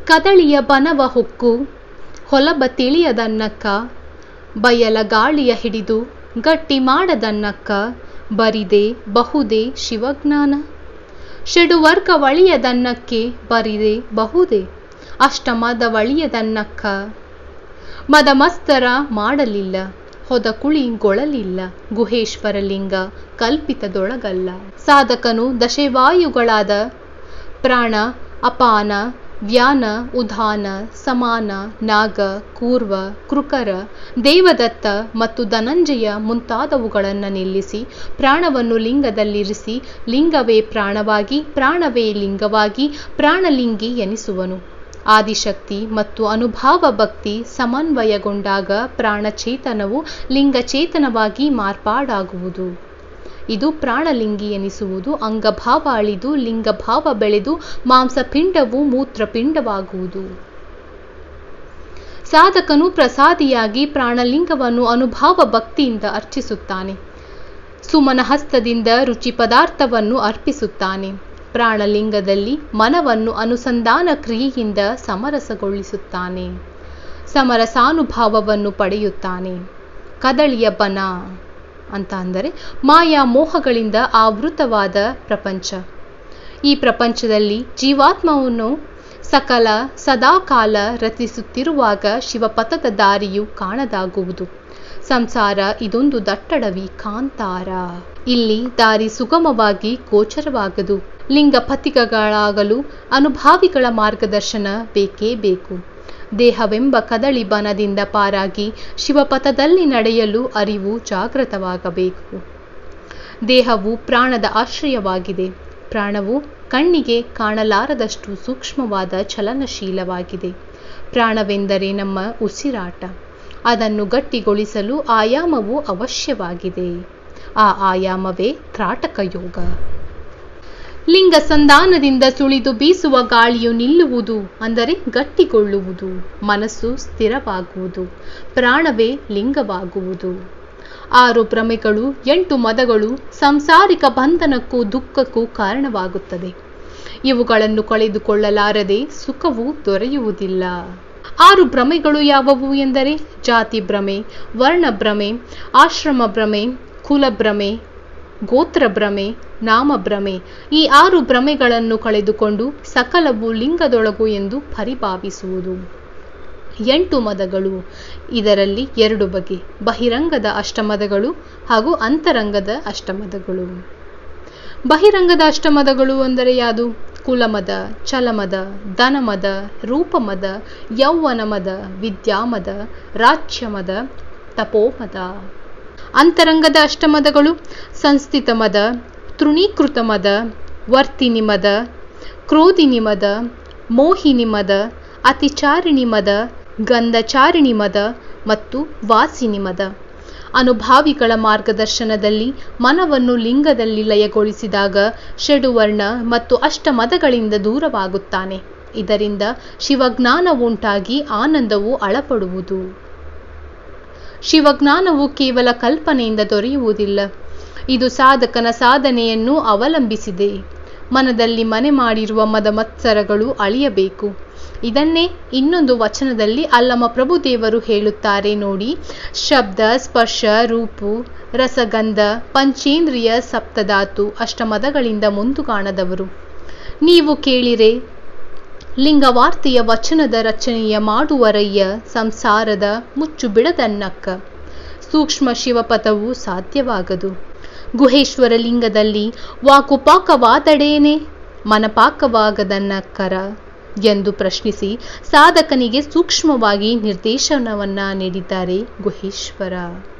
ಕದಳಿಯ ಬನವ ಹೊಕ್ಕು ಹೊಲಬ ತಿಳಿಯದನ್ನಕ್ಕ ಬಯಲ ಗಾಳಿಯ ಹಿಡಿದು ಗಟ್ಟಿ ಮಾಡದನ್ನಕ್ಕ ಬರಿದೆ ಬಹುದೇ ಶಿವಜ್ಞಾನ ಷಡುವರ್ಗ ವಳಿಯದನ್ನಕ್ಕೆ ಬರಿದೆ ಬಹುದೇ ಅಷ್ಟಮದ ವಳಿಯದನ್ನಕ್ಕ ಮದಮಸ್ತರ ಮಾಡಲಿಲ್ಲ ಹೊದ ಕುಳಿಗೊಳಲಿಲ್ಲ ಗುಹೇಶ್ವರ ಲಿಂಗ ಕಲ್ಪಿತದೊಳಗಲ್ಲ ಸಾಧಕನು ದಶವಾಯುಗಳಾದ ಪ್ರಾಣ ಅಪಾನ ವ್ಯಾನ ಉದಾನ ಸಮಾನ ನಾಗ ಕೂರ್ವ ಕೃಕರ ದೇವದತ್ತ ಮತ್ತು ಧನಂಜಯ ಮುಂತಾದವುಗಳನ್ನು ನಿಲ್ಲಿಸಿ ಪ್ರಾಣವನ್ನು ಲಿಂಗದಲ್ಲಿರಿಸಿ ಲಿಂಗವೇ ಪ್ರಾಣವಾಗಿ ಪ್ರಾಣವೇ ಲಿಂಗವಾಗಿ ಪ್ರಾಣಲಿಂಗಿ ಎನಿಸುವನು ಆದಿಶಕ್ತಿ ಮತ್ತು ಅನುಭಾವ ಭಕ್ತಿ ಸಮನ್ವಯಗೊಂಡಾಗ ಪ್ರಾಣಚೇತನವು ಲಿಂಗಚೇತನವಾಗಿ ಮಾರ್ಪಾಡಾಗುವುದು ಇದು ಪ್ರಾಣಲಿಂಗಿ ಎನಿಸುವುದು ಅಂಗಭಾವ ಅಳಿದು ಲಿಂಗಭಾವ ಬೆಳೆದು ಮಾಂಸಪಿಂಡವು ಮೂತ್ರಪಿಂಡವಾಗುವುದು ಸಾಧಕನು ಪ್ರಸಾದಿಯಾಗಿ ಪ್ರಾಣಲಿಂಗವನ್ನು ಅನುಭಾವ ಭಕ್ತಿಯಿಂದ ಅರ್ಚಿಸುತ್ತಾನೆ ಸುಮನ ಹಸ್ತದಿಂದ ರುಚಿ ಪದಾರ್ಥವನ್ನು ಅರ್ಪಿಸುತ್ತಾನೆ ಪ್ರಾಣಲಿಂಗದಲ್ಲಿ ಮನವನ್ನು ಅನುಸಂಧಾನ ಕ್ರಿಯೆಯಿಂದ ಸಮರಸಗೊಳಿಸುತ್ತಾನೆ ಸಮರಸಾನುಭಾವವನ್ನು ಪಡೆಯುತ್ತಾನೆ ಕದಳಿಯ ಬನ ಅಂತ ಅಂದರೆ ಮಾಯಾ ಮೋಹಗಳಿಂದ ಆವೃತವಾದ ಪ್ರಪಂಚ ಈ ಪ್ರಪಂಚದಲ್ಲಿ ಜೀವಾತ್ಮವನ್ನು ಸಕಲ ಸದಾಕಾಲ ರಚಿಸುತ್ತಿರುವಾಗ ಶಿವಪಥದ ದಾರಿಯು ಕಾಣದಾಗುವುದು ಸಂಸಾರ ಇದೊಂದು ದಟ್ಟಡವಿ ಕಾಂತಾರ ಇಲ್ಲಿ ದಾರಿ ಸುಗಮವಾಗಿ ಗೋಚರವಾಗದು ಲಿಂಗಪಥಿಕಗಳಾಗಲು ಅನುಭಾವಿಗಳ ಮಾರ್ಗದರ್ಶನ ಬೇಕೇ ಬೇಕು ದೇಹವೆಂಬ ಕದಳಿ ಬನದಿಂದ ಪಾರಾಗಿ ಶಿವಪಥದಲ್ಲಿ ನಡೆಯಲು ಅರಿವು ಜಾಗೃತವಾಗಬೇಕು ದೇಹವು ಪ್ರಾಣದ ಆಶ್ರಯವಾಗಿದೆ ಪ್ರಾಣವು ಕಣ್ಣಿಗೆ ಕಾಣಲಾರದಷ್ಟು ಸೂಕ್ಷ್ಮವಾದ ಚಲನಶೀಲವಾಗಿದೆ ಪ್ರಾಣವೆಂದರೆ ನಮ್ಮ ಉಸಿರಾಟ ಅದನ್ನು ಗಟ್ಟಿಗೊಳಿಸಲು ಆಯಾಮವು ಅವಶ್ಯವಾಗಿದೆ ಆ ಆಯಾಮವೇ ತ್ರಾಟಕ ಯೋಗ ಲಿಂಗ ಸಂಧಾನದಿಂದ ಸುಳಿದು ಬೀಸುವ ಗಾಳಿಯು ನಿಲ್ಲುವುದು ಅಂದರೆ ಗಟ್ಟಿಗೊಳ್ಳುವುದು ಮನಸ್ಸು ಸ್ಥಿರವಾಗುವುದು ಪ್ರಾಣವೇ ಲಿಂಗವಾಗುವುದು ಆರು ಭ್ರಮೆಗಳು ಎಂಟು ಮದಗಳು ಸಂಸಾರಿಕ ಬಂಧನಕ್ಕೂ ದುಃಖಕ್ಕೂ ಕಾರಣವಾಗುತ್ತದೆ ಇವುಗಳನ್ನು ಕಳೆದುಕೊಳ್ಳಲಾರದೆ ಸುಖವು ದೊರೆಯುವುದಿಲ್ಲ ಆರು ಭ್ರಮೆಗಳು ಯಾವುವು ಎಂದರೆ ಜಾತಿ ಭ್ರಮೆ ವರ್ಣಭ್ರಮೆ ಆಶ್ರಮ ಭ್ರಮೆ ಕುಲಭ್ರಮೆ ಗೋತ್ರ ಭ್ರಮೆ ನಾಮಭ್ರಮೆ ಈ ಆರು ಭ್ರಮೆಗಳನ್ನು ಕಳೆದುಕೊಂಡು ಸಕಲವು ಲಿಂಗದೊಳಗು ಎಂದು ಪರಿಭಾವಿಸುವುದು ಎಂಟು ಮದಗಳು ಇದರಲ್ಲಿ ಎರಡು ಬಗೆ ಬಹಿರಂಗದ ಅಷ್ಟಮದಗಳು ಹಾಗೂ ಅಂತರಂಗದ ಅಷ್ಟಮದಗಳು ಬಹಿರಂಗದ ಅಷ್ಟಮದಗಳು ಅಂದರೆ ಯಾವುದು ಕುಲಮದ ಚಲಮದ ಧನಮದ ರೂಪಮದ ಯೌವನಮದ ವಿದ್ಯಾಮದ ರಾಜ್ಯಮದ ತಪೋಮದ ಅಂತರಂಗದ ಅಷ್ಟಮದಗಳು ಸಂಸ್ಥಿತ ಮದ ತೃಣೀಕೃತ ಮದ ವರ್ತಿನಿ ಮದ ಕ್ರೋಧಿನಿ ಮದ ಮೋಹಿನಿ ಮದ ಅತಿಚಾರಿಣಿ ಮದ ಗಂಧಚಾರಿಣಿ ಮದ ಮತ್ತು ವಾಸಿನಿ ಮದ ಅನುಭಾವಿಗಳ ಮಾರ್ಗದರ್ಶನದಲ್ಲಿ ಮನವನ್ನು ಲಿಂಗದಲ್ಲಿ ಲಯಗೊಳಿಸಿದಾಗ ಷಡುವರ್ಣ ಮತ್ತು ಅಷ್ಟಮದಗಳಿಂದ ದೂರವಾಗುತ್ತಾನೆ ಇದರಿಂದ ಶಿವಜ್ಞಾನ ಉಂಟಾಗಿ ಆನಂದವು ಅಳಪಡುವುದು ಶಿವಜ್ಞಾನವು ಕೇವಲ ಕಲ್ಪನೆಯಿಂದ ದೊರೆಯುವುದಿಲ್ಲ ಇದು ಸಾಧಕನ ಸಾಧನೆಯನ್ನು ಅವಲಂಬಿಸಿದೆ ಮನದಲ್ಲಿ ಮನೆ ಮಾಡಿರುವ ಮದ ಮತ್ಸರಗಳು ಅಳಿಯಬೇಕು ಇದನ್ನೇ ಇನ್ನೊಂದು ವಚನದಲ್ಲಿ ಅಲ್ಲಮ ಪ್ರಭುದೇವರು ಹೇಳುತ್ತಾರೆ ನೋಡಿ ಶಬ್ದ ಸ್ಪರ್ಶ ರೂಪು ರಸಗಂಧ ಪಂಚೇಂದ್ರಿಯ ಸಪ್ತಧಾತು ಅಷ್ಟಮದಗಳಿಂದ ಮುಂದು ಕಾಣದವರು ನೀವು ಕೇಳಿರೆ ಲಿಂಗವಾರ್ತೆಯ ವಚನದ ರಚನೆಯ ಮಾಡುವರಯ್ಯ ಸಂಸಾರದ ಮುಚ್ಚು ಬಿಡದನ್ನಕ್ಕ ಸೂಕ್ಷ್ಮ ಶಿವಪಥವು ಸಾಧ್ಯವಾಗದು ಗುಹೇಶ್ವರ ಲಿಂಗದಲ್ಲಿ ವಾಕುಪಾಕವಾದಡೇನೆ ಮನಪಾಕವಾಗದನ್ನಕ್ಕರ ಎಂದು ಪ್ರಶ್ನಿಸಿ ಸಾಧಕನಿಗೆ ಸೂಕ್ಷ್ಮವಾಗಿ ನಿರ್ದೇಶನವನ್ನ ನೀಡಿದ್ದಾರೆ ಗುಹೇಶ್ವರ